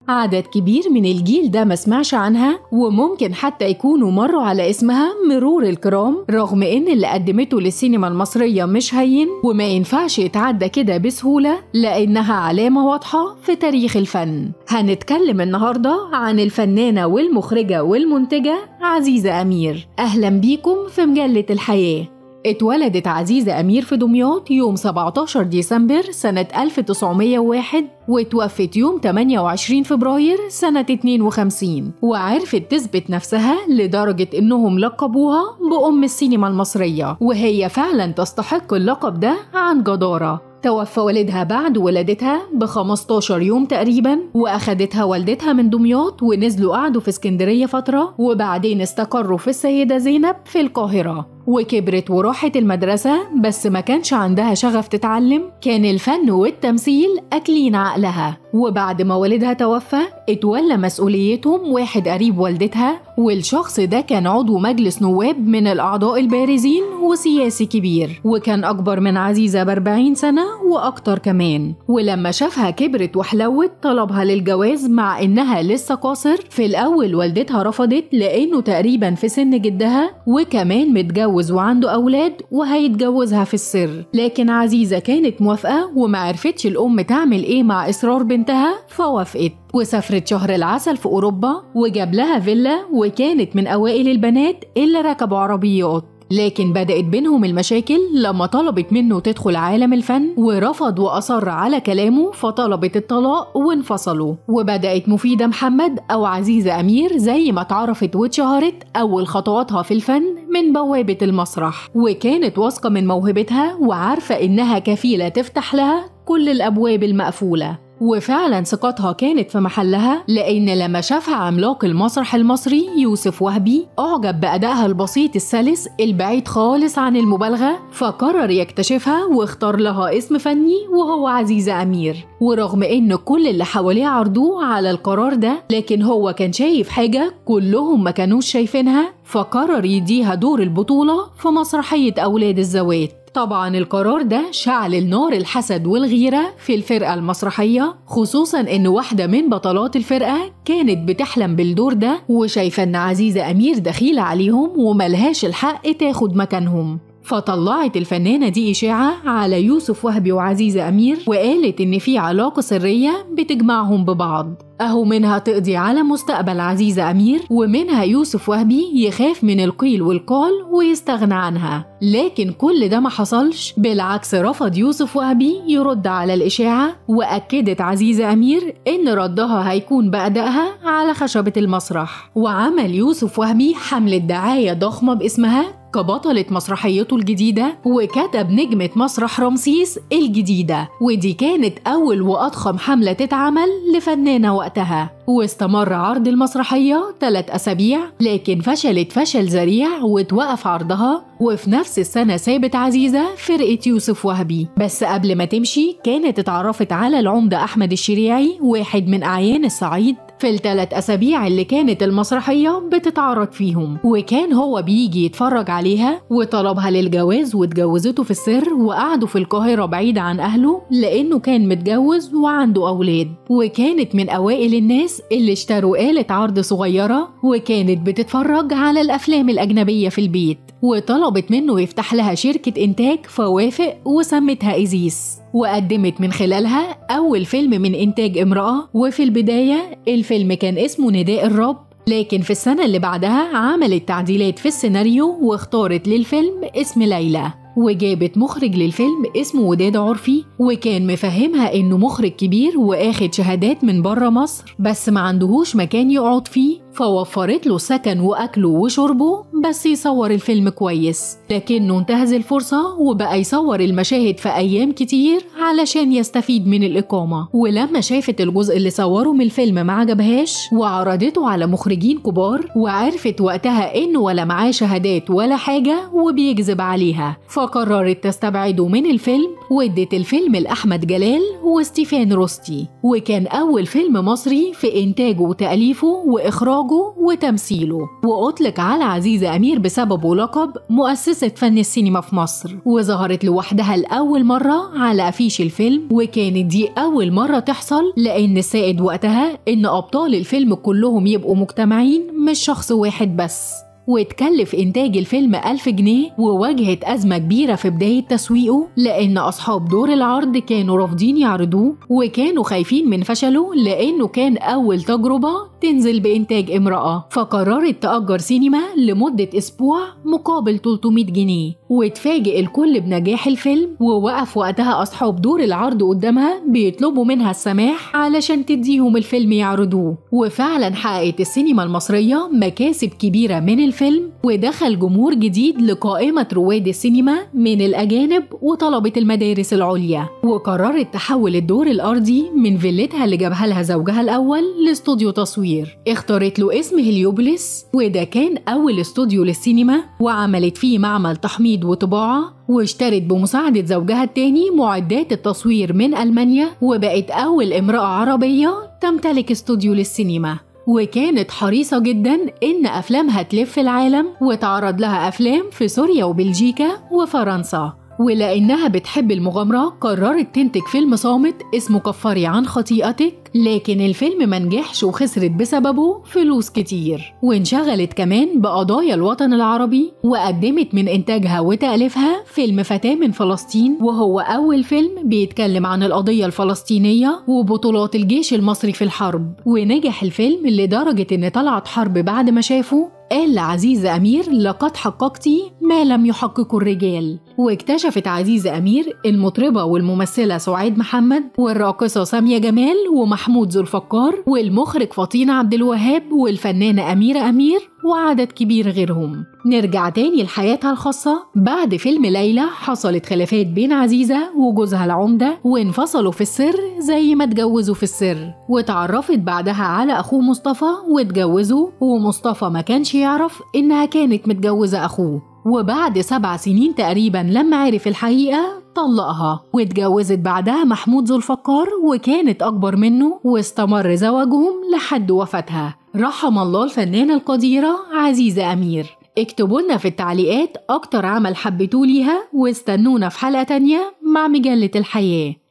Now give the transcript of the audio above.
عدد كبير من الجيل ده ما سمعش عنها وممكن حتى يكونوا مروا على اسمها مرور الكرام رغم ان اللي قدمته للسينما المصرية مش هين وما ينفعش يتعدى كده بسهولة لانها علامة واضحة في تاريخ الفن هنتكلم النهاردة عن الفنانة والمخرجة والمنتجة عزيزة أمير أهلا بيكم في مجلة الحياة اتولدت عزيزة أمير في دمياط يوم 17 ديسمبر سنة 1901 وتوفت يوم 28 فبراير سنة 52 وعرفت تثبت نفسها لدرجة إنهم لقبوها بأم السينما المصرية وهي فعلا تستحق اللقب ده عن جدارة توفى والدها بعد ولادتها ب 15 يوم تقريبا واخدتها والدتها من دمياط ونزلوا قعدوا في اسكندريه فتره وبعدين استقروا في السيده زينب في القاهره وكبرت وراحت المدرسة بس ما كانش عندها شغف تتعلم كان الفن والتمثيل أكلين عقلها وبعد ما والدها توفى اتولى مسؤوليتهم واحد قريب والدتها والشخص ده كان عضو مجلس نواب من الأعضاء البارزين وسياسي كبير وكان أكبر من عزيزة بأربعين سنة وأكتر كمان ولما شافها كبرت وحلوت طلبها للجواز مع إنها لسه قاصر في الأول والدتها رفضت لأنه تقريبا في سن جدها وكمان متجوز وعنده أولاد وهيتجوزها في السر لكن عزيزة كانت موافقة ومعرفتش الأم تعمل إيه مع إصرار بنتها فوافقت وسافرت شهر العسل في أوروبا وجاب لها فيلا وكانت من أوائل البنات اللي ركبوا عربيات لكن بدأت بينهم المشاكل لما طلبت منه تدخل عالم الفن ورفض وأصر على كلامه فطلبت الطلاق وانفصلوا وبدأت مفيدة محمد أو عزيزة أمير زي ما اتعرفت واتشهرت أول خطواتها في الفن من بوابة المسرح وكانت واثقة من موهبتها وعارفة إنها كفيلة تفتح لها كل الأبواب المقفولة وفعلا ثقتها كانت في محلها لأن لما شافها عملاق المسرح المصري يوسف وهبي أعجب بأدائها البسيط السلس البعيد خالص عن المبالغة فقرر يكتشفها واختار لها اسم فني وهو عزيزة أمير ورغم إن كل اللي حواليه عرضوه على القرار ده لكن هو كان شايف حاجة كلهم ما كانوش شايفينها فقرر يديها دور البطولة في مسرحية أولاد الزوات طبعا القرار ده شعل النار الحسد والغيرة في الفرقة المسرحية خصوصا ان واحدة من بطلات الفرقة كانت بتحلم بالدور ده وشايفة ان عزيزة أمير دخيلة عليهم وملهاش الحق تاخد مكانهم فطلعت الفنانة دي إشاعة على يوسف وهبي وعزيزة أمير وقالت إن في علاقة سرية بتجمعهم ببعض أهو منها تقضي على مستقبل عزيزة أمير ومنها يوسف وهبي يخاف من القيل والقال ويستغنى عنها لكن كل ده ما حصلش بالعكس رفض يوسف وهبي يرد على الإشاعة وأكدت عزيزة أمير إن ردها هيكون بأدائها على خشبة المسرح وعمل يوسف وهبي حملة دعاية ضخمة باسمها كبطلة مسرحيته الجديدة وكتب نجمة مسرح رمسيس الجديدة ودي كانت أول وأضخم حملة تتعمل لفنانة وقتها واستمر عرض المسرحية ثلاث أسابيع لكن فشلت فشل ذريع وتوقف عرضها وفي نفس السنة سابت عزيزة فرقة يوسف وهبي بس قبل ما تمشي كانت اتعرفت على العمدة أحمد الشريعي واحد من أعيان الصعيد في الثلاث أسابيع اللي كانت المسرحية بتتعرض فيهم وكان هو بيجي يتفرج عليها وطلبها للجواز واتجوزته في السر وقعدوا في القاهرة بعيد عن أهله لأنه كان متجوز وعنده أولاد وكانت من أوائل الناس اللي اشتروا آلة عرض صغيرة وكانت بتتفرج على الأفلام الأجنبية في البيت وطلبت منه يفتح لها شركة إنتاج فوافق وسمتها إيزيس وقدمت من خلالها أول فيلم من إنتاج امرأة وفي البداية الفيلم كان اسمه نداء الرب لكن في السنة اللي بعدها عملت تعديلات في السيناريو واختارت للفيلم اسم ليلى وجابت مخرج للفيلم اسمه وداد عرفي وكان مفهمها انه مخرج كبير واخد شهادات من بره مصر بس ما عندهوش مكان يقعد فيه فوفرت له سكن واكله وشربه بس يصور الفيلم كويس لكنه انتهز الفرصة وبقى يصور المشاهد في ايام كتير علشان يستفيد من الاقامة ولما شافت الجزء اللي صوره من الفيلم ما عجبهاش وعرضته على مخرجين كبار وعرفت وقتها انه ولا معاه شهادات ولا حاجة وبيكذب عليها فقررت تستبعده من الفيلم وادت الفيلم لأحمد جلال وستيفان روستي وكان أول فيلم مصري في إنتاجه وتأليفه وإخراجه إخراجه وتمثيله وأطلق على عزيزة أمير بسببه لقب مؤسسة فن السينما في مصر وظهرت لوحدها لأول مرة على أفيش الفيلم وكانت دي أول مرة تحصل لأن السائد وقتها إن أبطال الفيلم كلهم يبقوا مجتمعين مش شخص واحد بس واتكلف إنتاج الفيلم ألف جنيه وواجهت أزمة كبيرة في بداية تسويقه لأن أصحاب دور العرض كانوا رافضين يعرضوه وكانوا خايفين من فشله لأنه كان أول تجربة تنزل بإنتاج امرأة فقررت تأجر سينما لمدة أسبوع مقابل 300 جنيه واتفاجئ الكل بنجاح الفيلم ووقف وقتها أصحاب دور العرض قدامها بيطلبوا منها السماح علشان تديهم الفيلم يعرضوه وفعلا حققت السينما المصرية مكاسب كبيرة من الفيلم ودخل جمهور جديد لقائمة رواد السينما من الأجانب وطلبة المدارس العليا وقررت تحول الدور الأرضي من فيلتها اللي جابها لها زوجها الأول لاستوديو تصوير اختارت له اسم هليوبلس وده كان أول استوديو للسينما وعملت فيه معمل تحميض وطباعة واشترت بمساعدة زوجها التاني معدات التصوير من ألمانيا وبقت أول امرأة عربية تمتلك استوديو للسينما وكانت حريصة جدا إن أفلامها تلف العالم وتعرض لها أفلام في سوريا وبلجيكا وفرنسا ولأنها بتحب المغامرة قررت تنتج فيلم صامت اسمه كفري عن خطيئتك لكن الفيلم منجحش وخسرت بسببه فلوس كتير وانشغلت كمان بقضايا الوطن العربي وقدمت من إنتاجها وتأليفها فيلم فتاة من فلسطين وهو أول فيلم بيتكلم عن القضية الفلسطينية وبطولات الجيش المصري في الحرب ونجح الفيلم لدرجة إن طلعت حرب بعد ما شافه قال لعزيزة أمير لقد حققتي ما لم يحققه الرجال واكتشفت عزيزة أمير المطربة والممثلة سعاد محمد والراقصة سامية جمال ومحمود ذو الفقار والمخرج فطين عبد الوهاب والفنانة أميرة أمير وعدد كبير غيرهم نرجع تاني لحياتها الخاصة بعد فيلم ليلى حصلت خلافات بين عزيزة وجوزها العمدة وانفصلوا في السر زي ما اتجوزوا في السر وتعرفت بعدها على أخوه مصطفى واتجوزوا ومصطفى ما كانش يعرف إنها كانت متجوزة أخوه وبعد سبع سنين تقريبا لما عرف الحقيقة طلقها واتجوزت بعدها محمود ذو الفقار وكانت أكبر منه واستمر زواجهم لحد وفاتها رحم الله الفنانة القديرة عزيزة أمير اكتبوا لنا في التعليقات أكتر عمل حبيتوه ليها واستنونا في حلقة تانية مع مجلة الحياة